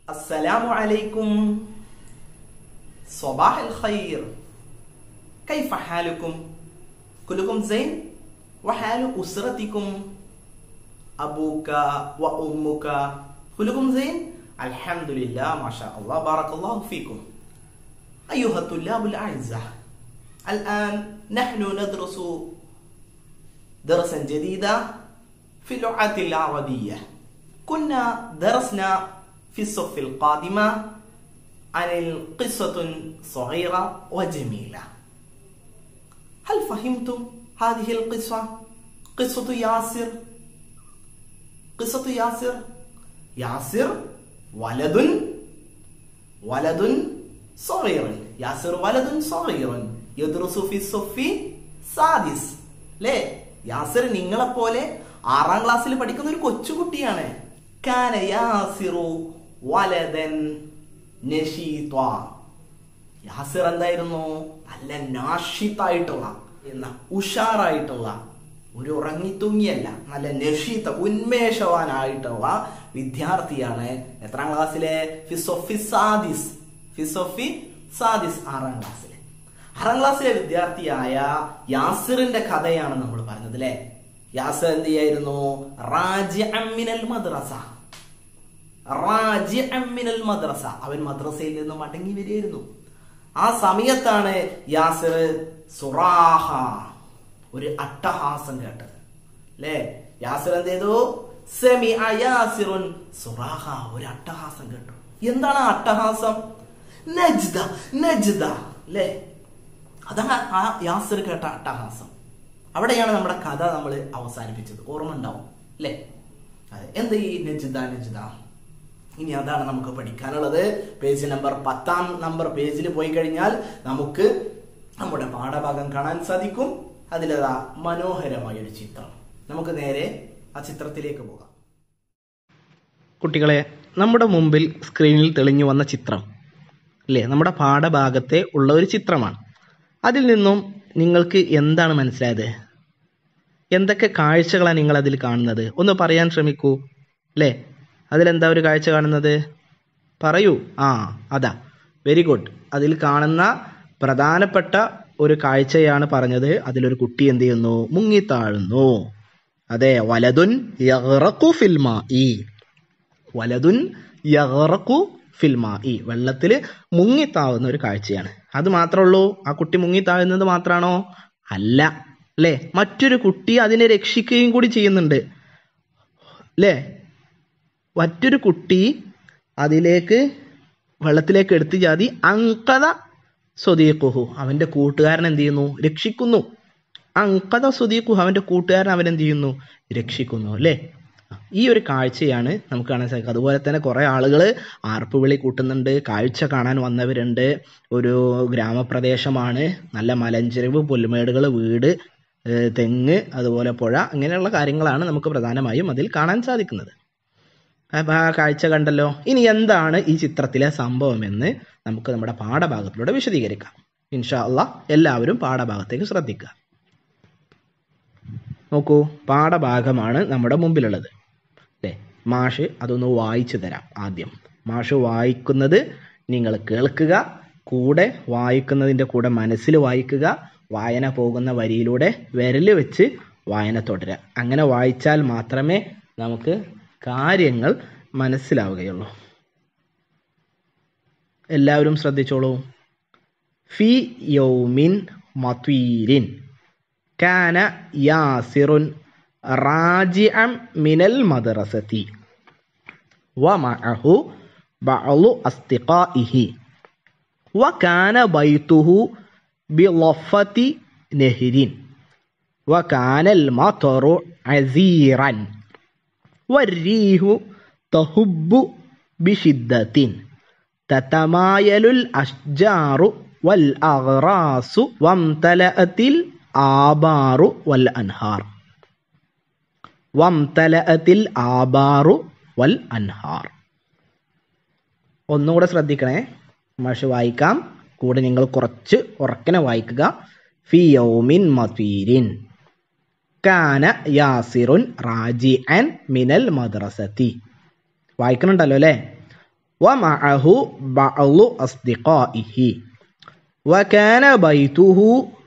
السلام عليكم صباح الخير كيف حالكم كلكم زين وحال أسرتكم أبوك وأمك كلكم زين الحمد لله ما شاء الله بارك الله فيكم أيها الطلاب الأعزاء الآن نحن ندرس درسا جديدا في اللغة العربية كنا درسنا في الصف القادمة عن قصة صغيرة وجميلة هل فهمتم هذه القصة؟ قصة ياسر قصة ياسر ياسر ولد ولد صغير ياسر ولد صغير يدرس في الصف السادس ലേ യാസിർ നിങ്ങളെ പോലെ ആറാം ക്ലാസ്സിൽ പഠിക്കുന്ന ഒരു കൊച്ചുകുട്ടിയാണ് കാന യാസിറു വലതൻ നഷീത്വ യാസിർ എന്തായിരുന്നു നല്ല നാഷിത്തായിട്ടുള്ള എന്ന ഉഷാറായിട്ടുള്ള ഒരു ഉറങ്ങിത്തൂങ്ങിയല്ല നല്ല നഷീത്ത ഉന്മേഷവാനായിട്ടുള്ള വിദ്യാർത്ഥിയാണ് എത്രാം ക്ലാസ്സിലെ ഫിസോഫി സാദിസ് ഫിസോഫി സാദിസ് ആറാം ക്ലാസ്സിലെ ആറാം ക്ലാസ്സിലെ വിദ്യാർത്ഥിയായ യാസിറിന്റെ കഥയാണ് നമ്മൾ പറഞ്ഞത് അല്ലെ യാസിർ എന്ത് ചെയ്യായിരുന്നു റാജി അമ്മിനൽ മദ്രസ റാജി അമ്മിനൽ മദ്രസ അവൻ മദ്രസയിൽ നിന്ന് മടങ്ങി വരികയായിരുന്നു ആ സമയത്താണ് യാസിർ സുറാഹ ഒരു അട്ടഹാസം കേട്ടത് അല്ലേ യാസിർ എന്ത് ചെയ്തു സെമി അയാസിറുൻ സുറാഹ ഒരു അട്ടഹാസം കേട്ടു എന്താണ് ആ അട്ടഹാസം നജ്ദ നജ്ദ അല്ലേ അതാണ് ആ യാസിർ കേട്ട അട്ടഹാസം അവിടെയാണ് നമ്മുടെ കഥ നമ്മൾ അവസാനിപ്പിച്ചത് ഓർമ്മ ഉണ്ടാവും അല്ലേ അതെ എന്ത് ഈ നജിദ നജിദ ഇനി അതാണ് നമുക്ക് പഠിക്കാനുള്ളത് പേജ് നമ്പർ പത്താം നമ്പർ പേജിൽ പോയി കഴിഞ്ഞാൽ നമുക്ക് നമ്മുടെ പാഠഭാഗം കാണാൻ സാധിക്കും അതിലതാ മനോഹരമായ ഒരു ചിത്രം നമുക്ക് നേരെ ആ ചിത്രത്തിലേക്ക് പോകാം കുട്ടികളെ നമ്മുടെ മുമ്പിൽ സ്ക്രീനിൽ തെളിഞ്ഞു വന്ന ചിത്രം അല്ലേ നമ്മുടെ പാഠഭാഗത്തെ ഉള്ള ഒരു ചിത്രമാണ് അതിൽ നിന്നും നിങ്ങൾക്ക് എന്താണ് മനസ്സിലായത് എന്തൊക്കെ കാഴ്ചകളാണ് നിങ്ങൾ അതിൽ കാണുന്നത് ഒന്ന് പറയാൻ ശ്രമിക്കൂ അല്ലേ അതിലെന്താ ഒരു കാഴ്ച കാണുന്നത് പറയൂ ആ അതാ വെരി ഗുഡ് അതിൽ കാണുന്ന പ്രധാനപ്പെട്ട ഒരു കാഴ്ചയാണ് പറഞ്ഞത് അതിലൊരു കുട്ടി എന്ത് ചെയ്യുന്നു മുങ്ങിത്താഴുന്നു അതെ വലതുൻ യഗ്റഖു ഫിൽമാ ഈ വലതുൻ യഗ്റഖു ഫിൽമാ ഈ വെള്ളത്തിൽ മുങ്ങിത്താവുന്ന ഒരു കാഴ്ചയാണ് അത് മാത്രമേ ഉള്ളൂ ആ കുട്ടി മുങ്ങിത്താഴുന്നത് മാത്രമാണോ അല്ല അല്ലേ മറ്റൊരു കുട്ടി അതിനെ രക്ഷിക്കുകയും കൂടി ചെയ്യുന്നുണ്ട് അല്ലേ മറ്റൊരു കുട്ടി അതിലേക്ക് വെള്ളത്തിലേക്ക് എടുത്തു ചാതി അങ്കത സ്വദീഖുഹു അവന്റെ കൂട്ടുകാരൻ എന്ത് ചെയ്യുന്നു രക്ഷിക്കുന്നു അങ്കത സ്വദീഖുഹു അവന്റെ കൂട്ടുകാരൻ അവൻ എന്ത് ചെയ്യുന്നു രക്ഷിക്കുന്നു അല്ലേ ഈ ഒരു കാഴ്ചയാണ് നമുക്ക് കാണാൻ സാധിക്കുക അതുപോലെ തന്നെ കുറെ ആളുകൾ ആർപ്പുവിളി കൂട്ടുന്നുണ്ട് കാഴ്ച കാണാൻ വന്നവരുണ്ട് ഒരു ഗ്രാമപ്രദേശമാണ് നല്ല മലഞ്ചെരിവ് പുൽമേടുകൾ വീട് ഏഹ് തെങ്ങ് അതുപോലെ പുഴ അങ്ങനെയുള്ള കാര്യങ്ങളാണ് നമുക്ക് പ്രധാനമായും അതിൽ കാണാൻ സാധിക്കുന്നത് അപ്പൊ ആ കാഴ്ച കണ്ടല്ലോ ഇനി എന്താണ് ഈ ചിത്രത്തിലെ സംഭവം എന്ന് നമുക്ക് നമ്മുടെ പാഠഭാഗത്തിലൂടെ വിശദീകരിക്കാം ഇൻഷാ അള്ളാ എല്ലാവരും പാഠഭാഗത്തേക്ക് ശ്രദ്ധിക്കുക നോക്കൂ പാഠഭാഗമാണ് നമ്മുടെ മുമ്പിലുള്ളത് അല്ലേ മാഷ് അതൊന്ന് വായിച്ചു തരാം ആദ്യം മാഷ് വായിക്കുന്നത് നിങ്ങൾ കേൾക്കുക കൂടെ വായിക്കുന്നതിൻ്റെ കൂടെ മനസ്സിൽ വായിക്കുക വായന പോകുന്ന വരിയിലൂടെ വിരൽ വെച്ച് വായന തുടരുക അങ്ങനെ വായിച്ചാൽ മാത്രമേ നമുക്ക് കാര്യങ്ങൾ മനസ്സിലാവുകയുള്ളൂ എല്ലാവരും ശ്രദ്ധിച്ചോളൂ ഫി യൗമിൻ മത്വീരിൻ കാന യാസിറുൻ റാജിഅം മിനൽ മദ്രസതി ومعه بعض أصدقائه وكان بيته بضفة نهر وكان المطر عزيرا والريح تهب بشدة تتمايل الأشجار والأغراس وامتلأت الآبار والأنهار وامتلأت الآبار والأنهار ഒന്നുകൂടെ ശ്രദ്ധിക്കണേ മാഷ് വായിക്കാം കൂടെ നിങ്ങൾ കുറച്ച് ഉറക്കനെ വായിക്കുക ഫി യൗമിൻ മതീരിൻ കാന യാസിറുൻ റാജി അൻ മിനൽ മദ്രസത്തി വായിക്കണുണ്ടല്ലോ അല്ലേ ومعه بعض أصدقائه وكان بيته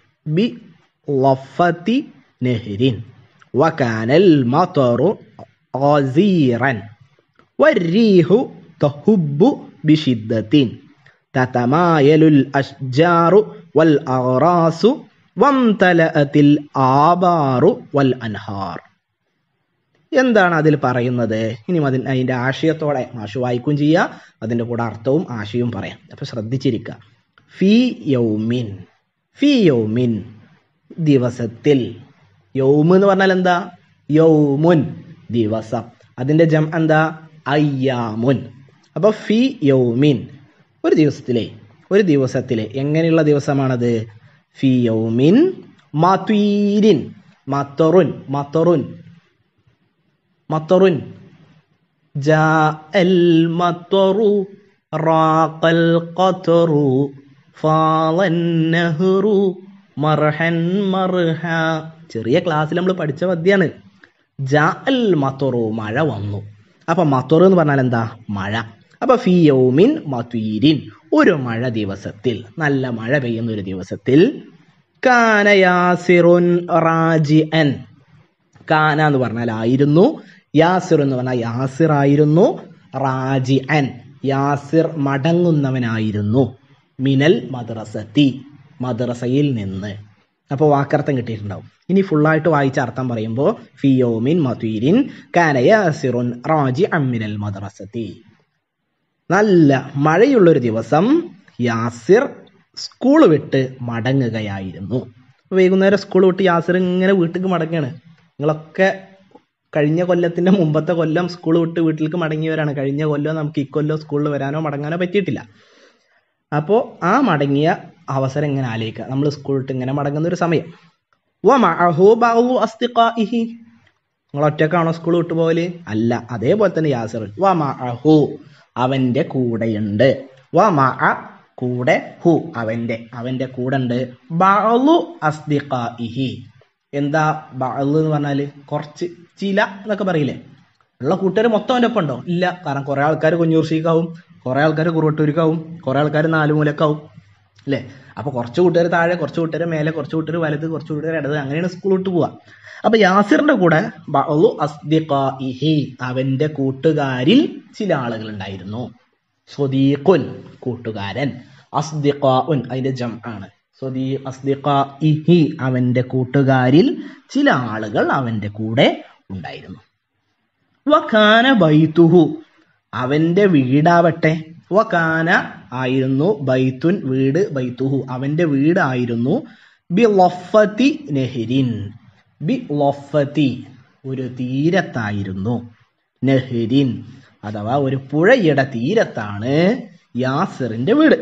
بضفة نهر وكان المطر غزيرا والريح تهب بشدة تتمايل الأشجار والأغراس وامتلأت الآبار والأنهار എന്താണ് അതിൽ പറയുന്നത് ഇനി അതിന് അതിൻ്റെ ആശയത്തോടെ മാഷു വായിക്കുകയും ചെയ്യുക അതിൻ്റെ കൂടെ അർത്ഥവും ആശയവും പറയാം അപ്പൊ ശ്രദ്ധിച്ചിരിക്കുക ഫി യൗമിൻ ഫി യൗമിൻ ദിവസത്തിൽ യൗമ് എന്ന് പറഞ്ഞാൽ എന്താ യൗമുൻ ദിവസം അതിൻ്റെ ജം എന്താ അയ്യാമുൻ അപ്പൊ ഫി യൗമിൻ ഒരു ദിവസത്തിലെ ഒരു ദിവസത്തിലെ എങ്ങനെയുള്ള ദിവസമാണത് ഫി യൗമിൻ മത്വീരിൻ മത്തറുൻ മത്തറുൻ മത്തറുൻ جاء المطر راق القطر فاض النهر മർഹൻ മർഹ ചെറിയ ക്ലാസ്സിൽ നമ്മൾ പഠിച്ച പദ്യാണ് ജാ അൽ മത്തറു മഴ വന്നു അപ്പൊ മത്തറു എന്ന് പറഞ്ഞാൽ എന്താ മഴ അപ്പൊ ഫി യൗമിൻ മത്വീരിൻ ഒരു മഴ ദിവസത്തിൽ നല്ല മഴ പെയ്യുന്ന ഒരു ദിവസത്തിൽ കാന യാസിറുൻ റാജിഅൻ കാന എന്ന് പറഞ്ഞാൽ ആയിരുന്നു യാസിർ എന്ന് പറഞ്ഞാൽ യാസിർ ആയിരുന്നു റാജി അൻ യാസിർ മടങ്ങുന്നവനായിരുന്നു മിനൽ മദ്രസത്തി മദ്രസയിൽ നിന്ന് അപ്പോൾ വാക്കർത്ഥം കിട്ടിയിട്ടുണ്ടാവും ഇനി ഫുള്ളായിട്ട് വായിച്ച അർത്ഥം പറയുമ്പോൾ ഫിയോമിൻ മതീരിൻ കാന യാസിറുൻ റാജി അമ്മിനൽ മദ്രസത്തി നല്ല മഴയുള്ളൊരു ദിവസം യാസിർ സ്കൂൾ വിട്ട് മടങ്ങുകയായിരുന്നു വൈകുന്നേരം സ്കൂൾ വിട്ട് യാസിർ ഇങ്ങനെ വീട്ടിലേക്ക് മടങ്ങുകയാണ് നിങ്ങളൊക്കെ കഴിഞ്ഞ കൊല്ലത്തിന്റെ മുമ്പത്തെ കൊല്ലം സ്കൂൾ വിട്ട് വീട്ടിലേക്ക് മടങ്ങിയവരാണ് കഴിഞ്ഞ കൊല്ലം നമുക്ക് ഇക്കൊല്ലം സ്കൂളിൽ വരാനോ മടങ്ങാനോ പറ്റിയിട്ടില്ല അപ്പോൾ ആ മടങ്ങിയ അവസരം ഇങ്ങനെ ആലോചിക്കുക നമ്മൾ സ്കൂൾ വിട്ട് ഇങ്ങനെ മടങ്ങുന്ന ഒരു സമയം വമഅഹു ബഅദു അസ്തിഖാഇഹി നിങ്ങൾ ഒറ്റക്കാണോ സ്കൂൾ വിട്ടു പോകല് അല്ല അതേപോലെ തന്നെ യാസിർ വമഅഹു അവന്റെ കൂടെയുണ്ട് വമഅ കൂടെ ഹു അവന്റെ അവന്റെ കൂടെ ഉണ്ട് ബഅദു അസ്തിഖാഇഹി എന്താ ബഅദ് എന്ന് പറഞ്ഞാല് കുറച്ച് ചില എന്നൊക്കെ പറയില്ലേ ഉള്ള കൂട്ടുകാർ മൊത്തം അവൻ്റെ ഒപ്പം ഉണ്ടോ ഇല്ല കാരണം കുറെ ആൾക്കാർ കുഞ്ഞൂർശിക്കാവും കുറെ ആൾക്കാർ കുറുവട്ടൂരിക്കാവും കുറെ ആൾക്കാർ നാലുമൂലക്കാവും അല്ലേ അപ്പൊ കുറച്ച് കൂട്ടുകാർ താഴെ കുറച്ച് കൂട്ടുകാർ മേലെ കുറച്ച് കൂട്ടുകാർ വലത് കുറച്ച് കൂട്ടുകാർ ഇടത് അങ്ങനെയാണ് സ്കൂൾ വിട്ട് പോവാ അപ്പൊ യാസിറിന്റെ കൂടെ ബഅദു അസ്ദിഖാഇഹി അവന്റെ കൂട്ടുകാരിൽ ചില ആളുകൾ ഉണ്ടായിരുന്നു സ്വദീഖുൻ കൂട്ടുകാരൻ അസ്ദിഖാഉൻ അതിന്റെ ജം ആണ് സ്വദീ അസ്ദിഖാഇഹി അവന്റെ കൂട്ടുകാരിൽ ചില ആളുകൾ അവന്റെ കൂടെ ഉണ്ടായിരുന്നു വഖാന ബൈത്തുഹു അവന്റെ വീടാവട്ടെ വഖാന ആയിരുന്നു ബൈത്തുൻ വീട് ബൈത്തുഹു അവന്റെ വീടായിരുന്നു ബി ലൊഫത്തി നെഹ്രിൻ ബി ലൊഫത്തി ഒരു തീരത്തായിരുന്നു നെഹ്രിൻ അഥവാ ഒരു പുഴയുടെ തീരത്താണ് യാസിറിന്റെ വീട്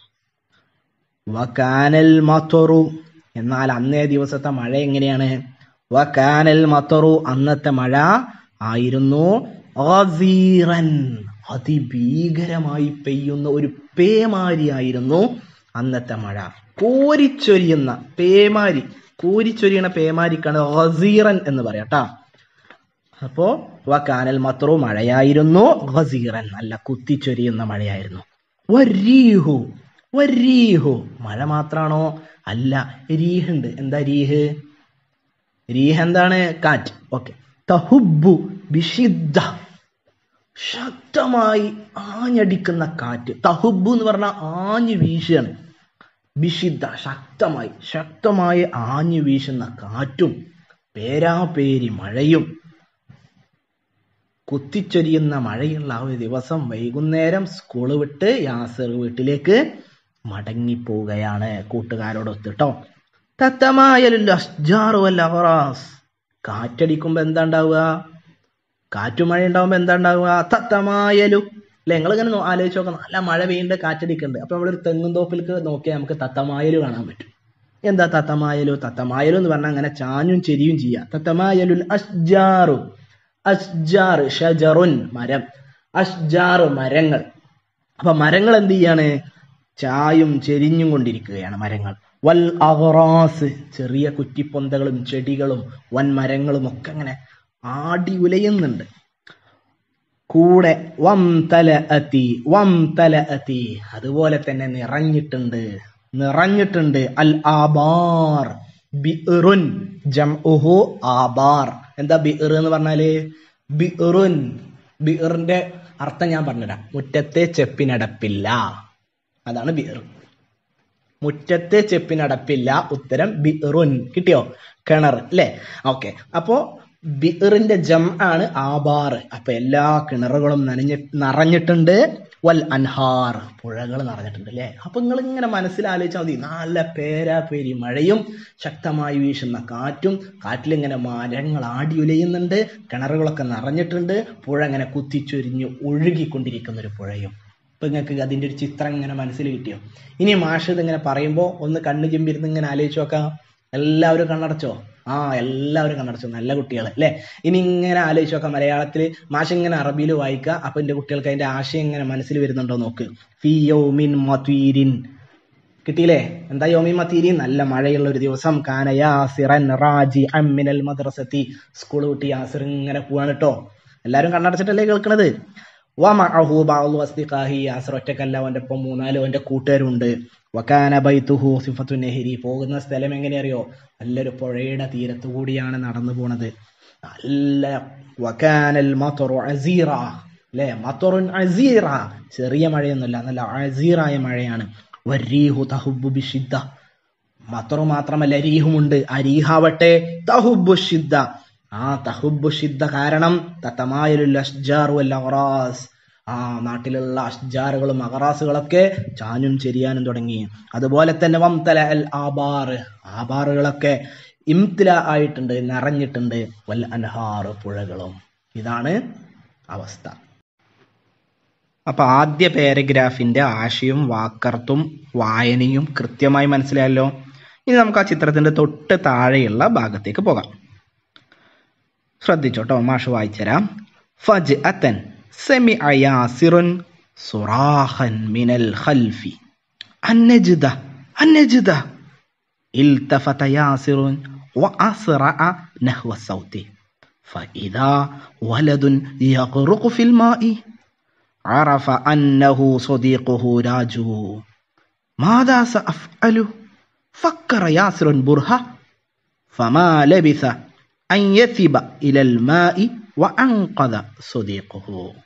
വക്കാനൽ മത്തറു എന്നാൽ അന്നേ ദിവസത്തെ മഴ എങ്ങനെയാണ് വക്കാനൽ മത്തറു അന്നത്തെ മഴ ആയിരുന്നു ഗസീറൻ അതിഭീകരമായി പെയ്യുന്ന ഒരു പേമാരിയായിരുന്നു അന്നത്തെ മഴ കോരിച്ചൊരിയുന്ന പേമാരി കോരിച്ചൊരിയണ പേമാരിക്കാണ് ഗസീറൻ എന്ന് പറയാട്ടാ അപ്പോ വക്കാനൽ മത്രോ മഴയായിരുന്നു ഗസീറൻ നല്ല കുത്തിച്ചൊരിയുന്ന മഴയായിരുന്നു വരീഹു വരീഹു മഴ മാത്രാണോ അല്ല രീഹുണ്ട് എന്താ രീഹ് രീഹ് എന്താണ് കാറ്റ് ഓക്കെ തഹുബു ബിഷിദ്ദ ശക്തമായി ആഞ്ഞടിക്കുന്ന കാറ്റ് തഹുബു എന്ന് പറഞ്ഞാൽ ആഞ്ഞു വീശുകയാണ് ബിഷിദ്ദ ശക്തമായി ശക്തമായി ആഞ്ഞു വീശുന്ന കാറ്റും പേരാപേരി മഴയും കുത്തിച്ചൊരിയുന്ന മഴയുള്ള ആ ഒരു ദിവസം വൈകുന്നേരം സ്കൂൾ വിട്ട് യാസർ വീട്ടിലേക്ക് മടങ്ങിപ്പോവുകയാണ് കൂട്ടുകാരോടൊത്തിട്ടോ തത്തമായലുള്ള അഷ്ജാറുവല്ലറാസ് കാറ്റടിക്കുമ്പോ എന്താ ഉണ്ടാവുക കാറ്റുമഴ ഉണ്ടാവുമ്പോ എന്താ ഉണ്ടാവുക തത്തമായലു അല്ലെ നിങ്ങൾ ഇങ്ങനെ നോ- ആലോചിച്ച് നോക്കാം നല്ല മഴ പെയ്യുന്നുണ്ട് കാറ്റടിക്കുന്നുണ്ട് അപ്പൊ നമ്മളൊരു തെങ്ങും തോപ്പിലേക്ക് നോക്കിയാൽ നമുക്ക് തത്തമായലു കാണാൻ പറ്റും എന്താ തത്തമായലു തത്തമായലു എന്ന് പറഞ്ഞാൽ അങ്ങനെ ചാഞ്ഞും ചെരിയും ചെയ്യാം തത്തമായലുൽ അഷ്ജാറു അഷ്ജാർ ഷജറുൻ മരം അഷ്ജാർ മരങ്ങൾ അപ്പൊ മരങ്ങൾ എന്ത് ചെയ്യാണ് ചായും ചെരിഞ്ഞും കൊണ്ടിരിക്കുകയാണ് മരങ്ങൾ വൽ അഹറാസ് ചെറിയ കുറ്റിപ്പൊന്തകളും ചെടികളും വൻ മരങ്ങളും ഒക്കെ അങ്ങനെ ആടി ഉലയുന്നുണ്ട് കൂടെ വം തല അതി വം തല അതി അതുപോലെ തന്നെ നിറഞ്ഞിട്ടുണ്ട് നിറഞ്ഞിട്ടുണ്ട് അൽ ആബാർ ബിറുൻ ജംഉഹു ആബാർ എന്താ ബിർ എന്ന് പറഞ്ഞാല് ബിറുൻ ബിറിന്റെ അർത്ഥം ഞാൻ പറഞ്ഞുതരാം മുറ്റത്തെ ചെപ്പിനടപ്പില്ല അതാണ് ബിർ മുറ്റത്തെ ചെപ്പിനടപ്പില്ല ഉത്തരം ബിറുൻ കിട്ടിയോ കിണർ അല്ലേ ഓക്കെ അപ്പോ ബിറിന്റെ ജം ആണ് ആബാർ അപ്പൊ എല്ലാ കിണറുകളും നനഞ്ഞ് നിറഞ്ഞിട്ടുണ്ട് വൽ അൻഹാർ പുഴകൾ നിറഞ്ഞിട്ടുണ്ട് അല്ലേ അപ്പൊ നിങ്ങൾ ഇങ്ങനെ മനസ്സിലാലോചിച്ചാൽ മതി നല്ല പേരാ പേരി മഴയും ശക്തമായി വീശുന്ന കാറ്റും കാറ്റിലിങ്ങനെ മരങ്ങൾ ആടി ഉലയുന്നുണ്ട് കിണറുകളൊക്കെ നിറഞ്ഞിട്ടുണ്ട് പുഴ ഇങ്ങനെ കുത്തിച്ചൊരിഞ്ഞ് ഒഴുകിക്കൊണ്ടിരിക്കുന്ന ഒരു പുഴയും ഇപ്പൊ നിങ്ങൾക്ക് അതിന്റെ ഒരു ചിത്രം ഇങ്ങനെ മനസ്സിൽ കിട്ടിയോ ഇനി മാഷ് ഇതിങ്ങനെ പറയുമ്പോൾ ഒന്ന് കണ്ണ് ചിമ്പിരുന്ന് ഇങ്ങനെ ആലോചിച്ച് നോക്കാം എല്ലാവരും കണ്ണടച്ചോ ആ എല്ലാവരും കണ്ണടച്ചു നല്ല കുട്ടികൾ അല്ലേ ഇനി ഇങ്ങനെ ആലോചിച്ച് നോക്കാം മലയാളത്തിൽ മാഷ് ഇങ്ങനെ അറബിയിൽ വായിക്കുക അപ്പൊ എന്റെ കുട്ടികൾക്ക് അതിന്റെ ആശയം ഇങ്ങനെ മനസ്സിൽ വരുന്നുണ്ടോ നോക്ക് ഫി യൗമിൻ മത്വീരിൻ കിട്ടിയില്ലേ എന്താ യോമി മത്തീരി നല്ല മഴയുള്ള ഒരു ദിവസം കാന യാസിറൻ റാജി അമ്മിനൽ മദ്രസത്തി സ്കൂൾ വിട്ട് യാസിർ ഇങ്ങനെ പോവാണ് കേട്ടോ എല്ലാരും കണ്ണടച്ചിട്ടല്ലേ കേൾക്കണത് വമഅഹു ബഅദു അസ്ദിഖാഹി യാസിർ ഒറ്റക്കല്ല അവന്റെ ഒപ്പം മൂന്നാല് അവന്റെ കൂട്ടുകാരുണ്ട് വകാന ബൈതുഹു സിഫത്തു നെഹരി പോകുന്ന സ്ഥലം എങ്ങനെ അറിയോ നല്ലൊരു പുഴയുടെ തീരത്തു കൂടിയാണ് നടന്നു പോണത് നല്ല വകാനൽ മത്റു അസീറ അല്ലേ മത്റുൻ അസീറ ചെറിയ മഴയൊന്നുമല്ല നല്ല അസീറായ മഴയാണ് വരീഹു തഹുബ്ബു ബിഷിദ്ദ മത്തറു മാത്രമല്ല രീഹുമുണ്ട് ആ രീഹാവട്ടെ തഹുബു ഷിദ്ദ ആ തഹുബു ഷിദ്ദ കാരണം തത്തമായുൽ അഷ്ജാർ വൽ അഗ്റാസ് ആ നാട്ടിലുള്ള അഷ്ജാറുകളും അഗറാസുകളൊക്കെ ചാഞ്ഞും ചെരിയാനും തുടങ്ങി അതുപോലെ തന്നെ വംതല അൽ ആബാർ ആബാറുകളൊക്കെ ഇംതില ആയിട്ടുണ്ട് നിറഞ്ഞിട്ടുണ്ട് വൽ അൻഹാർ പുഴകളും ഇതാണ് അവസ്ഥ അപ്പൊ ആദ്യ പാരഗ്രാഫിന്റെ ആശയവും വാക്കർത്തും വായനയും കൃത്യമായി മനസ്സിലായല്ലോ ഇനി നമുക്ക് ആ ചിത്രത്തിന്റെ തൊട്ട് താഴെയുള്ള ഭാഗത്തേക്ക് പോകാം ശ്രദ്ധിച്ചോട്ടോ മാഷ് വായിച്ചുതരാം ഫജ് അത്തൻ സെമി അയാസിറുൻ സുറാഹൻ മിനൽ ഖൽഫി അന്നജിദ അന്നജിദ التفت ياسر وأسرع نحو الصوت فإذا ولد يغرق في الماء عرف أنه صديقه راجو ماذا سأفعل فكر ياسر برهة فما لبث أن يثب إلى الماء وأنقذ صديقه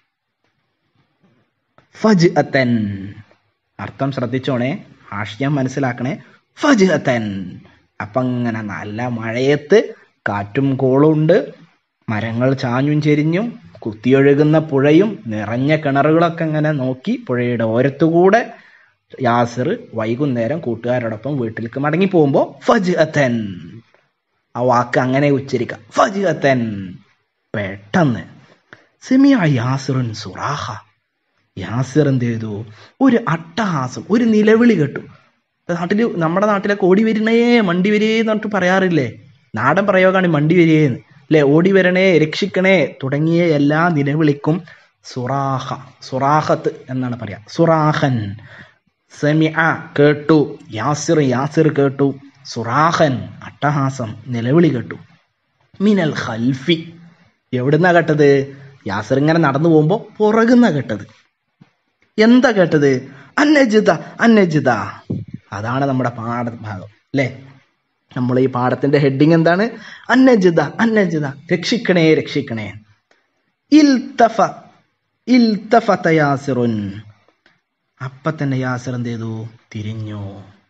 ഫജ്അത്തൻ അർത്ഥം ശ്രദ്ധിച്ചോണേ ആശയം മനസ്സിലാക്കണേ ഫജ്അത്തൻ അപ്പൊ അങ്ങനെ നല്ല മഴയത്ത് കാറ്റും കോളും ഉണ്ട് മരങ്ങൾ ചാഞ്ഞും ചെരിഞ്ഞും കുത്തിയൊഴുകുന്ന പുഴയും നിറഞ്ഞ കിണറുകളൊക്കെ ഇങ്ങനെ നോക്കി പുഴയുടെ ഓരത്തുകൂടെ യാസിർ വൈകുന്നേരം കൂട്ടുകാരോടൊപ്പം വീട്ടിലേക്ക് മടങ്ങി പോകുമ്പോൾ ഫജ്അത്തൻ ആ വാക്ക് അങ്ങനെ ഉച്ചരിക്കാം ഫജ്അത്തൻ പെട്ടെന്ന് സെമിയ യാസിറുൻ സുറാഹ യാസിർ എന്ത് ചെയ്തു ഒരു അട്ടഹാസം ഒരു നിലവിളി കേട്ടു നാട്ടില് നമ്മുടെ നാട്ടിലൊക്കെ ഓടി വരണേ മണ്ടി വരേ എന്ന് പറഞ്ഞിട്ട് പറയാറില്ലേ നാടൻ പ്രയോഗമാണ് ഈ മണ്ടി വരേന്ന് അല്ലെ ഓടി വരണേ രക്ഷിക്കണേ തുടങ്ങിയ എല്ലാ നിലവിളിക്കും സുറാഹ സുറാഹത്ത് എന്നാണ് പറയാ സുറാഹൻ സെമിഅ കേട്ടു യാസിർ യാസിർ കേട്ടു സുറാഹൻ അട്ടഹാസം നിലവിളി കേട്ടു മിനൽ ഖൽഫി എവിടുന്നാ കേട്ടത് യാസിർ ഇങ്ങനെ നടന്നു പോകുമ്പോ പുറകുന്ന കേട്ടത് എന്താ കേട്ടത് അന്നജിത അന്നജിത അതാണ് നമ്മുടെ പാഠഭാഗം അല്ലേ നമ്മൾ ഈ പാഠത്തിന്റെ ഹെഡിങ് എന്താണ് അന്നജിത അന്നജിത രക്ഷിക്കണേ രക്ഷിക്കണേ ഇൽത്തഫ ഇൽത്തഫത യാസിറുൻ അപ്പൊ തന്നെ യാസിർ എന്ത് ചെയ്തു തിരിഞ്ഞു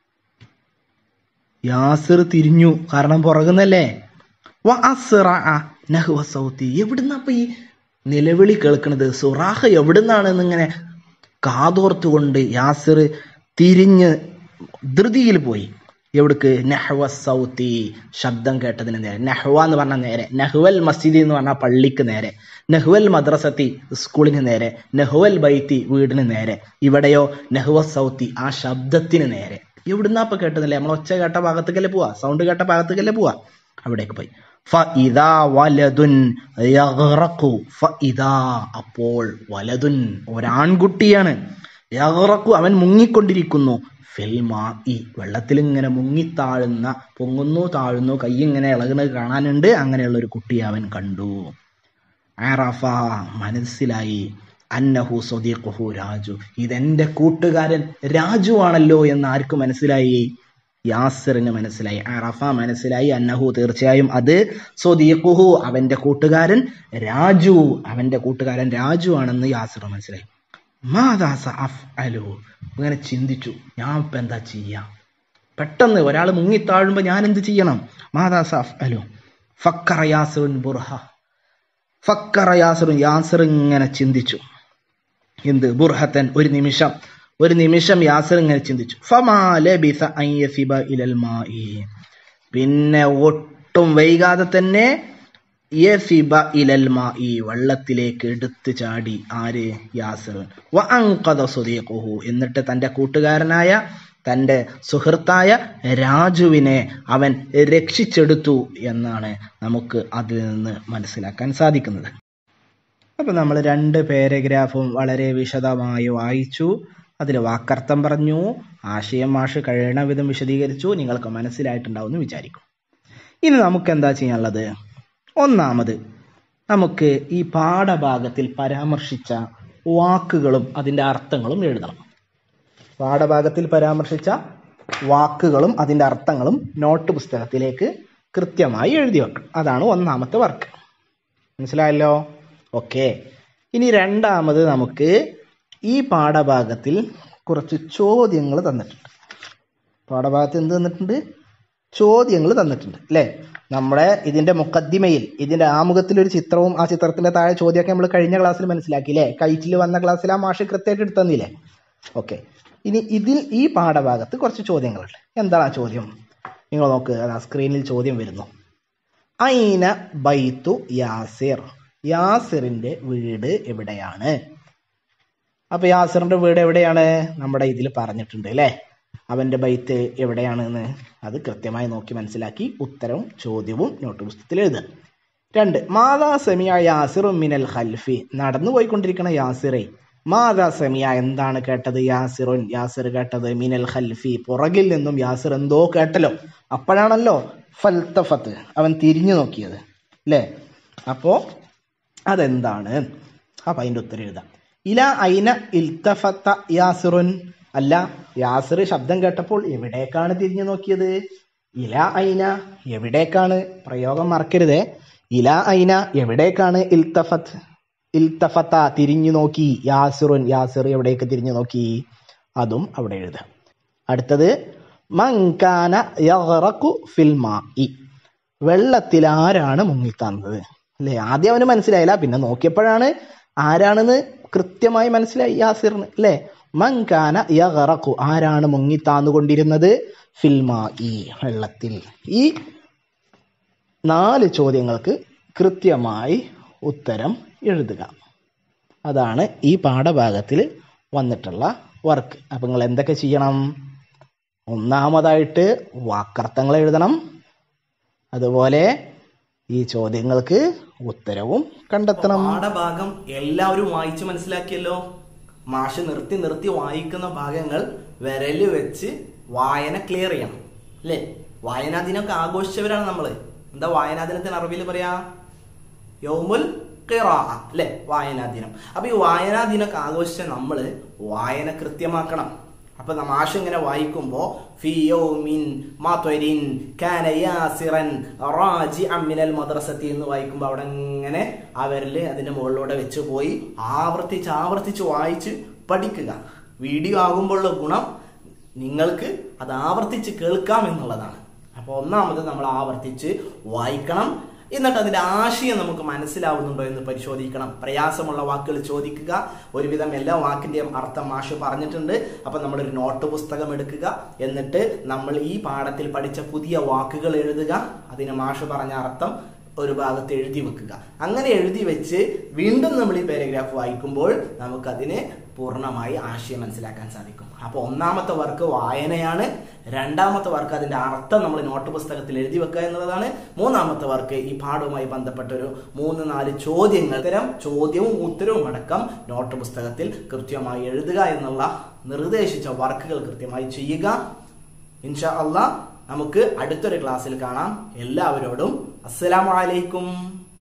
യാസിർ തിരിഞ്ഞു കാരണം പുറകുന്നല്ലേ വ അസ്റഅ നഹ്വ സൗത്തി എവിടുന്ന അപ്പൊ ഈ നിലവിളി കേൾക്കണത് സുറാഹ എവിടുന്നാണ് എന്നിങ്ങനെ കാതോർത്തുകൊണ്ട് യാസിർ തിരിഞ്ഞ് ധൃതിയിൽ പോയി എവിടേക്ക് നെഹ്വ സൗത്തി ശബ്ദം കേട്ടതിന് നേരെ നെഹ്വ എന്ന് പറഞ്ഞ നേരെ നെഹ്വൽ മസ്ജിദ് എന്ന് പറഞ്ഞ പള്ളിക്ക് നേരെ നെഹ്വൽ മദ്രസത്തി സ്കൂളിന് നേരെ നെഹ്വൽ ബൈത്തി വീടിന് നേരെ ഇവിടെയോ നെഹ്വ സൗത്തി ആ ശബ്ദത്തിന് നേരെ എവിടുന്നാ ഇപ്പൊ കേട്ടതല്ലേ നമ്മൾ ഒച്ച കേട്ട ഭാഗത്തേക്കല്ലേ പോവാ സൗണ്ട് കേട്ട ഭാഗത്തേക്കല്ലേ പോവാ അവിടേക്ക് പോയി ഫഇദാ വലതുൻ യഗ്റഖു ഫഇദാ അപ്പോൾ വലതുൻ ഒരാൺകുട്ടിയാണ് യഗ്റഖു അവൻ മുങ്ങിക്കൊണ്ടിരിക്കുന്നു ഫിൽമായി വെള്ളത്തിൽ ഇങ്ങനെ മുങ്ങിത്താഴുന്ന പൊങ്ങുന്നു താഴുന്നു കൈ ഇങ്ങനെ ഇളകുന്നത് കാണാനുണ്ട് അങ്ങനെയുള്ള ഒരു കുട്ടിയെ അവൻ കണ്ടു അറഫ മനസ്സിലായി അന്നഹു സ്വദീഖുഹു രാജു ഇതെന്റെ കൂട്ടുകാരൻ രാജു ആണല്ലോ എന്ന് ആർക്ക് മനസ്സിലായി യാസിറിന് മനസ്സിലായി അറഫ മനസ്സിലായി അന്നഹു തീർച്ചയായും അത് സ്വദീഖുഹു അവന്റെ കൂട്ടുകാരൻ രാജു അവന്റെ കൂട്ടുകാരൻ രാജു ആണെന്ന് യാസിർ മനസ്സിലായി മാദാസ അഫ് അലു അങ്ങനെ ചിന്തിച്ചു ഞാൻ ഇപ്പം എന്താ ചെയ്യാം പെട്ടെന്ന് ഒരാൾ മുങ്ങിത്താഴുമ്പോൾ ഞാൻ എന്ത് ചെയ്യണം മാദാസ അഫ് അലു ഫക്കറ യാസിറുൻ ബുർഹ ഫക്കറ യാസിറുൻ യാസിർ ഇങ്ങനെ ചിന്തിച്ചു എന്ത് ബുർഹത്തൻ ഒരു നിമിഷം ഒരു നിമിഷം യാസിർ ഇങ്ങനെ ചിന്തിച്ചു ഫമാ ലബിസ അൻ യസിബ ഇലൽ മാഇ പിന്നെ ഒട്ടും വൈകാതെ തന്നെ യസിബ ഇലൽ മാഇ വെള്ളത്തിലേക്ക് എടുത്തു ചാടി ആര് യാസിറുൻ വ അൻഖദ സ്വദീഖുഹു എന്നിട്ട് തന്റെ കൂട്ടുകാരനായ തന്റെ സുഹൃത്തായ രാജുവിനെ അവൻ രക്ഷിച്ചെടുത്തു എന്നാണ് നമുക്ക് അതിൽ നിന്ന് മനസ്സിലാക്കാൻ സാധിക്കുന്നത് അപ്പൊ നമ്മൾ രണ്ട് പാരഗ്രാഫും വളരെ വിശദമായി വായിച്ചു അതിൽ വാക്കർത്ഥം പറഞ്ഞു ആശയം മാഷ് കഴിയണ വിധം വിശദീകരിച്ചു നിങ്ങൾക്ക് മനസ്സിലായിട്ടുണ്ടാവും എന്ന് വിചാരിക്കും ഇനി നമുക്ക് എന്താ ചെയ്യാനുള്ളത് ഒന്നാമത് നമുക്ക് ഈ പാഠഭാഗത്തിൽ പരാമർശിച്ച വാക്കുകളും അതിൻ്റെ അർത്ഥങ്ങളും എഴുതണം പാഠഭാഗത്തിൽ പരാമർശിച്ച വാക്കുകളും അതിൻ്റെ അർത്ഥങ്ങളും നോട്ട് പുസ്തകത്തിലേക്ക് കൃത്യമായി എഴുതി വെക്കണം അതാണ് ഒന്നാമത്തെ വർക്ക് മനസ്സിലായല്ലോ ഓക്കെ ഇനി രണ്ടാമത് നമുക്ക് ഈ പാഠഭാഗത്തിൽ കുറച്ച് ചോദ്യങ്ങൾ തന്നിട്ടുണ്ട് പാഠഭാഗത്ത് എന്ത് തന്നിട്ടുണ്ട് ചോദ്യങ്ങൾ തന്നിട്ടുണ്ട് അല്ലേ നമ്മുടെ ഇതിന്റെ മുക്കദ്ദിമയിൽ ഇതിന്റെ ആമുഖത്തിൽ ഒരു ചിത്രവും ആ ചിത്രത്തിന്റെ താഴെ ചോദ്യമൊക്കെ നമ്മൾ കഴിഞ്ഞ ക്ലാസ്സിൽ മനസ്സിലാക്കി അല്ലേ കൈറ്റിൽ വന്ന ക്ലാസ്സിൽ ആ മാഷ് കൃത്യമായിട്ട് എടുത്തു തന്നില്ലേ ഓക്കെ ഇനി ഇതിൽ ഈ പാഠഭാഗത്ത് കുറച്ച് ചോദ്യങ്ങളുണ്ട് എന്താണ് ആ ചോദ്യം നിങ്ങൾ നോക്ക് അതാ സ്ക്രീനിൽ ചോദ്യം വരുന്നു ഐന ബൈത്തു യാസിർ യാസിറിന്റെ വീട് എവിടെയാണ് അപ്പൊ യാസിറിന്റെ വീട് എവിടെയാണ് നമ്മുടെ ഇതിൽ പറഞ്ഞിട്ടുണ്ട് അല്ലേ അവന്റെ ബൈത്ത് എവിടെയാണെന്ന് അത് കൃത്യമായി നോക്കി മനസ്സിലാക്കി ഉത്തരവും ചോദ്യവും നോട്ട് പുസ്തകത്തിൽ എഴുതുക രണ്ട് മാതാ സെമിയ യാസിറു മിനൽ ഖൽഫി നടന്നു പോയിക്കൊണ്ടിരിക്കുന്ന യാസിറെ മാതാ സെമിയ എന്താണ് കേട്ടത് യാസിറുൻ യാസിർ കേട്ടത് മിനൽ ഖൽഫി പുറകിൽ നിന്നും യാസിർ എന്തോ കേട്ടല്ലോ അപ്പോഴാണല്ലോ ഫൽത്തഫത്ത് അവൻ തിരിഞ്ഞു നോക്കിയത് അല്ലേ അപ്പോ അതെന്താണ് അപ്പൊ അതിന്റെ ഉത്തരം എഴുതാം ഇല ഐന ഇൽത്തഫത്ത യാസിറുൻ അല്ല യാസിർ ശബ്ദം കേട്ടപ്പോൾ എവിടേക്കാണ് തിരിഞ്ഞു നോക്കിയത് ഇല ഐന എവിടേക്കാണ് പ്രയോഗം മറക്കരുതേ ഇല ഐന എവിടേക്കാണ് ഇൽത്തഫത്ത് ഇൽത്തഫത്ത തിരിഞ്ഞു നോക്കി യാസിറുൻ യാസിർ എവിടേക്ക് തിരിഞ്ഞു നോക്കി അതും അവിടെ എഴുതാം അടുത്തത് മങ്കാന യഗ്റഖു ഫിൽ മാഇ വെള്ളത്തിൽ ആരാണ് മുങ്ങിത്താന്നത് അല്ലേ ആദ്യം അവന് മനസ്സിലായില്ല പിന്നെ നോക്കിയപ്പോഴാണ് ആരാണെന്ന് കൃത്യമായി മനസ്സിലായി യാസിറിന് അല്ലേ മങ്കാന യഗറഖു ആരാണ് മുങ്ങിത്താന്നുകൊണ്ടിരുന്നത് ഫിൽമാ ഈ വെള്ളത്തിൽ ഈ നാല് ചോദ്യങ്ങൾക്ക് കൃത്യമായി ഉത്തരം എഴുതുക അതാണ് ഈ പാഠഭാഗത്തിൽ വന്നിട്ടുള്ള വർക്ക് അപ്പം നിങ്ങൾ എന്തൊക്കെ ചെയ്യണം ഒന്നാമതായിട്ട് വാക്കർത്ഥങ്ങൾ എഴുതണം അതുപോലെ ഈ ചോദ്യങ്ങൾക്ക് ഉത്തരവും കണ്ടെത്തണം പാഠഭാഗം എല്ലാവരും വായിച്ച് മനസ്സിലാക്കിയല്ലോ മാഷ് നിർത്തി നിർത്തി വായിക്കുന്ന ഭാഗങ്ങൾ വിരല് വെച്ച് വായന ക്ലിയർ ചെയ്യണം അല്ലേ വായനാ ദിനമൊക്കെ ആഘോഷിച്ചവരാണ് നമ്മള് എന്താ വായനാ ദിനത്തിന് അറബിയിൽ പറയാ യൗമുൽ ഖിറാ അല്ലെ വായനാ ദിനം അപ്പൊ ഈ വായനാ ദിനമൊക്കെ ആഘോഷിച്ച നമ്മള് വായന കൃത്യമാക്കണം അപ്പൊ മാഷ് ഇങ്ങനെ വായിക്കുമ്പോ ഫി യൗമിൻ മത്വരിൻ കാന യാസിറൻ റാജിഅൻ മിനൽ മദ്രസത്തി എന്ന് വായിക്കുമ്പോൾ അവിടെ ഇങ്ങനെ അവരില് അതിന്റെ മുകളിലൂടെ വെച്ച് പോയി ആവർത്തിച്ച് ആവർത്തിച്ച് വായിച്ച് പഠിക്കുക വീഡിയോ ആകുമ്പോഴുള്ള ഗുണം നിങ്ങൾക്ക് അത് ആവർത്തിച്ച് കേൾക്കാം എന്നുള്ളതാണ് അപ്പോൾ ഒന്നാമത് നമ്മൾ ആവർത്തിച്ച് വായിക്കണം എന്നിട്ട് അതിന്റെ ആശയം നമുക്ക് മനസ്സിലാവുന്നുണ്ടോ എന്ന് പരിശോധിക്കണം പ്രയാസമുള്ള വാക്കുകൾ ചോദിക്കുക ഒരുവിധം എല്ലാ വാക്കിന്റെയും അർത്ഥം മാഷ് പറഞ്ഞിട്ടുണ്ട് അപ്പൊ നമ്മളൊരു നോട്ട് പുസ്തകം എടുക്കുക എന്നിട്ട് നമ്മൾ ഈ പാഠത്തിൽ പഠിച്ച പുതിയ വാക്കുകൾ എഴുതുക അതിന് മാഷ് പറഞ്ഞ അർത്ഥം ഒരു ഭാഗത്ത് എഴുതി വെക്കുക അങ്ങനെ എഴുതി വെച്ച് വീണ്ടും നമ്മൾ ഈ പാരഗ്രാഫ് വായിക്കുമ്പോൾ നമുക്കതിന് പൂർണ്ണമായി ആശയം മനസ്സിലാക്കാൻ സാധിക്കും അപ്പോൾ ഒന്നാമത്തെ വർക്ക് വായനയാണ് രണ്ടാമത്തെ വർക്ക് അതിന്റെ അർത്ഥം നമ്മൾ നോട്ട് പുസ്തകത്തിൽ എഴുതി വെക്കുക എന്നുള്ളതാണ് മൂന്നാമത്തെ വർക്ക് ഈ പാഠവുമായി ബന്ധപ്പെട്ട ഒരു മൂന്ന് നാല് ചോദ്യങ്ങൾ തരം ചോദ്യവും ഉത്തരവും അടക്കം നോട്ട് പുസ്തകത്തിൽ കൃത്യമായി എഴുതുക എന്നുള്ള നിർദ്ദേശിച്ച വർക്കുകൾ കൃത്യമായി ചെയ്യുക ഇൻഷാ അള്ളാഹ് നമുക്ക് അടുത്തൊരു ക്ലാസ്സിൽ കാണാം എല്ലാവരോടും അസ്സലാമു അലൈക്കും